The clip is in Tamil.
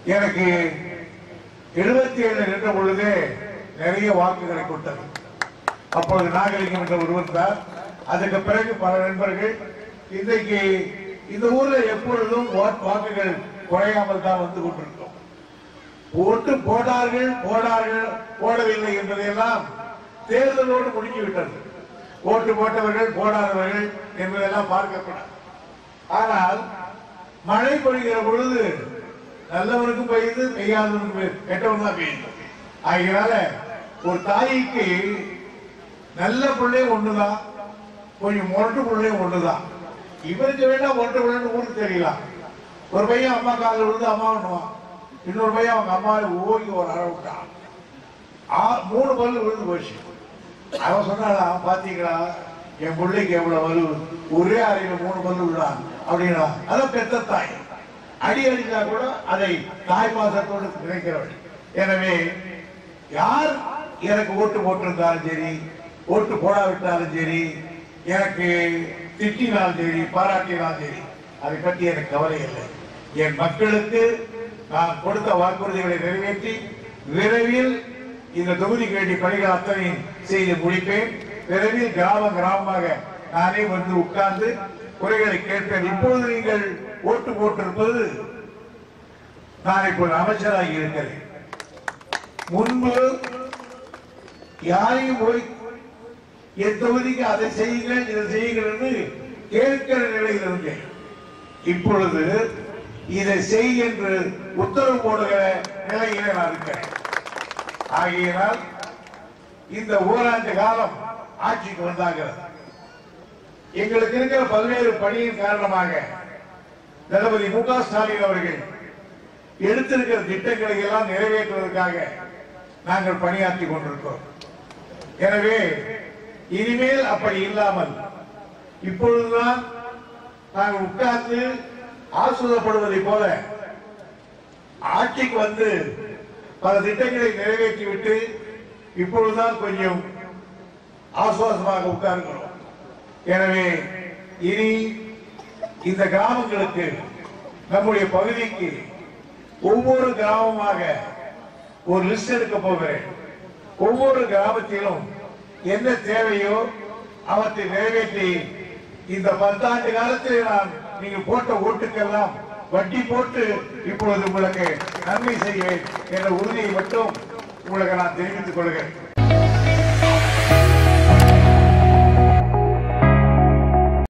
எனக்கு எழுபத்தி ஏழு நின்ற பொழுதே நிறைய வாக்குகளை கொடுத்தது அப்பொழுது நாகலிங்கம் என்ற ஒருவர் தான் அதுக்கு பிறகு பல நண்பர்கள் இன்றைக்கு இந்த ஊர்ல எப்பொழுதும் வா- வாக்குகள் குறையாமல் தான் வந்து கொண்டிருக்கும் ஓட்டு போட்டார்கள் போடார்கள் போடவில்லை என்பதையெல்லாம் தேர்தலோடு முடிஞ்சு விட்டது ஓட்டு போட்டவர்கள் போடாதவர்கள் என்பதெல்லாம் பார்க்கப்படாது ஆனால் மழை பொழிகிற பொழுது நல்லவனுக்கும் பெய்யுது பெய்யாதவனுக்கும் பெய்யுது. கெட்டவனுக்கு தான் பெய்யுது ஆகையினால ஒரு தாய்க்கு நல்ல பிள்ளையும் ஒண்ணுதான் கொஞ்சம் முரட்டு பிள்ளையும் ஒண்ணுதான் இவருக்கு வேணா ஒன்று பிள்ளைன்னு ஊருக்கு தெரியலாம் ஒரு பையன் அம்மா காலில் விழுந்து அம்மா பண்ணுவான் இன்னொரு பையன் அவங்க அம்மாவை ஓங்கி ஒரு அற விட்டான் ஆ- மூணு பல்லு விழுந்து போச்சு அவன் சொன்னாளா பாத்தீங்களா என் பிள்ளைக்கு எவ்வளவு வலு ஒரே அறையில மூணு பல்லு விழான் அப்படின்னா அதான் பெத்த தாய் அடி அடிச்சா கூட அதை தாய் பாசத்தோடு நினைக்கிறவள் எனவே யார் எனக்கு ஓட்டு போட்டிருந்தாலும் சரி ஓட்டு போடாவிட்டாலும் சரி எனக்கு திட்டினாலும் சரி பாராட்டினாலும் சரி அதை பற்றி எனக்கு கவலை இல்லை என் மக்களுக்கு நான் கொடுத்த வாக்குறுதிகளை நிறைவேற்றி விரைவில் இந்த தொகுதிக்கு வேண்டிய பணிகள் அத்தனை செய்து முடிப்பேன் விரைவில் கிராம கிராமமாக நானே வந்து உட்கார்ந்து குறைகளை கேட்பேன் இப்பொழுது நீங்கள் ஓட்டு போட்டிருப்பது நான் இப்போது அமைச்சராகி இருக்கிறேன் முன்பு யாரையும் போய் என் தொகுதிக்கு அதை செய்யுங்கள் இதை செய்யுங்கள் என்று கேட்கிற நிலையில் இருந்தேன் இப்பொழுது இதை செய் என்று உத்தரவு போடுகிற நிலையிலே நான் இருக்கிறேன் ஆகையினால் இந்த ஓராண்டு காலம் ஆட்சிக்கு வந்தாகிறது எங்களுக்கு இருக்கிற பல்வேறு பணியின் காரணமாக தளபதி மு க ஸ்டாலின் அவர்கள் எடுத்திருக்கிற திட்டங்களை எல்லாம் நிறைவேற்றுவதற்காக நாங்கள் பணியாற்றி கொண்டிருக்கிறோம் எனவே இனிமேல் அப்படி இல்லாமல் இப்பொழுதுதான் நாங்கள் உட்கார்ந்து ஆசுதப்படுவதை போல ஆட்சிக்கு வந்து பல திட்டங்களை நிறைவேற்றிவிட்டு இப்பொழுதுதான் கொஞ்சம் ஆசுவாசமாக உட்கார்கிறோம் எனவே இனி இந்த கிராமங்களுக்கு நம்முடைய பகுதிக்கு ஒவ்வொரு கிராமமாக ஒரு லிஸ்ட் எடுக்க போகிறேன் ஒவ்வொரு கிராமத்திலும் என்ன தேவையோ அவற்றை நிறைவேற்றி இந்த பத்தாண்டு காலத்தில் நான் நீங்கள் போட்ட ஓட்டுக்கெல்லாம் வட்டி போட்டு இப்பொழுது உங்களுக்கு நன்மை செய்வேன் என்ற உறுதியை மட்டும் உங்களுக்கு நான் தெரிவித்துக் கொள்கிறேன்